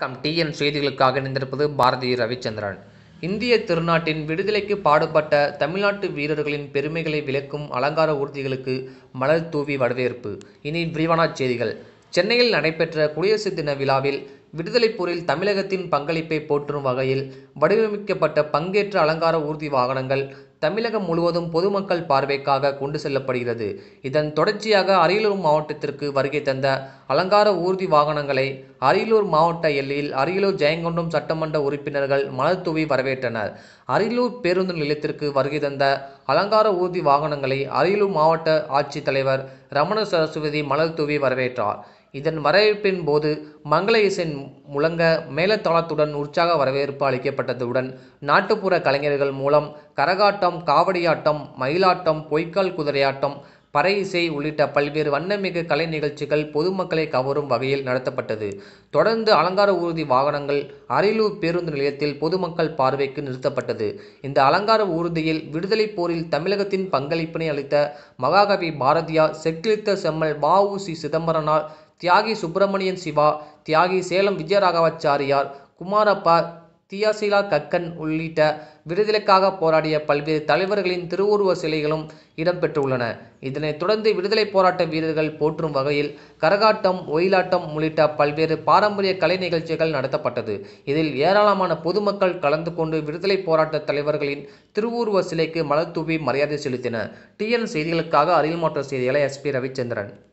வணக்கம் டிஎன் செய்திகளுக்காக இணைந்திருப்பது பாரதி ரவிச்சந்திரன் இந்திய திருநாட்டின் விடுதலைக்கு பாடுபட்ட தமிழ்நாட்டு வீரர்களின் பெருமைகளை விளக்கும் அலங்கார ஊர்திகளுக்கு மலர் தூவி வரவேற்பு இனி விரிவான செய்திகள் சென்னையில் நடைபெற்ற குடியரசு தின விழாவில் விடுதலைப் போரில் தமிழகத்தின் பங்களிப்பை போற்றும் வகையில் வடிவமைக்கப்பட்ட பங்கேற்ற அலங்கார ஊர்தி வாகனங்கள் தமிழகம் முழுவதும் பொதுமக்கள் பார்வைக்காக கொண்டு செல்லப்படுகிறது இதன் தொடர்ச்சியாக அரியலூர் மாவட்டத்திற்கு வருகை தந்த அலங்கார ஊர்தி வாகனங்களை அரியலூர் மாவட்ட எல்லையில் அரியலூர் ஜெயங்கொண்டம் சட்டமன்ற உறுப்பினர்கள் மலர் தூவி வரவேற்றனர் அரியலூர் பேருந்து நிலையத்திற்கு வருகை தந்த அலங்கார ஊர்தி வாகனங்களை அரியலூர் மாவட்ட ஆட்சித்தலைவர் ரமண சரஸ்வதி மலர் தூவி வரவேற்றார் இதன் வரவேற்பின் போது மங்கள இசை முழங்க மேலத்தாளத்துடன் உற்சாக வரவேற்பு அளிக்கப்பட்டதுடன் நாட்டுப்புற கலைஞர்கள் மூலம் கரகாட்டம் காவடியாட்டம் மயிலாட்டம் பொய்க்கால் குதிரையாட்டம் பறை இசை உள்ளிட்ட பல்வேறு வண்ணமிகு கலை நிகழ்ச்சிகள் பொதுமக்களை கவரும் வகையில் நடத்தப்பட்டது தொடர்ந்து அலங்கார ஊர்தி வாகனங்கள் அரியலூர் பேருந்து நிலையத்தில் பொதுமக்கள் பார்வைக்கு நிறுத்தப்பட்டது இந்த அலங்கார ஊர்தியில் விடுதலை போரில் தமிழகத்தின் பங்களிப்பினை அளித்த மகாகவி பாரதியார் செக்கிழித்த செம்மல் வ சி சிதம்பரனார் தியாகி சுப்பிரமணியன் சிவா தியாகி சேலம் விஜயராகவாச்சாரியார் குமாரப்பா தியாசிலா கக்கன் உள்ளிட்ட விடுதலைக்காக போராடிய பல்வேறு தலைவர்களின் திருவுருவ சிலைகளும் இடம்பெற்றுள்ளன இதனைத் தொடர்ந்து விடுதலை போராட்ட வீரர்கள் போற்றும் வகையில் கரகாட்டம் ஒயிலாட்டம் உள்ளிட்ட பல்வேறு பாரம்பரிய கலை நிகழ்ச்சிகள் நடத்தப்பட்டது இதில் ஏராளமான பொதுமக்கள் கலந்து கொண்டு விடுதலை போராட்ட தலைவர்களின் திருவுருவ சிலைக்கு மலர் தூவி மரியாதை செலுத்தினர் டிஎன் செய்திகளுக்காக அரியல் மாவட்ட செய்திகளை எஸ்பி ரவிச்சந்திரன்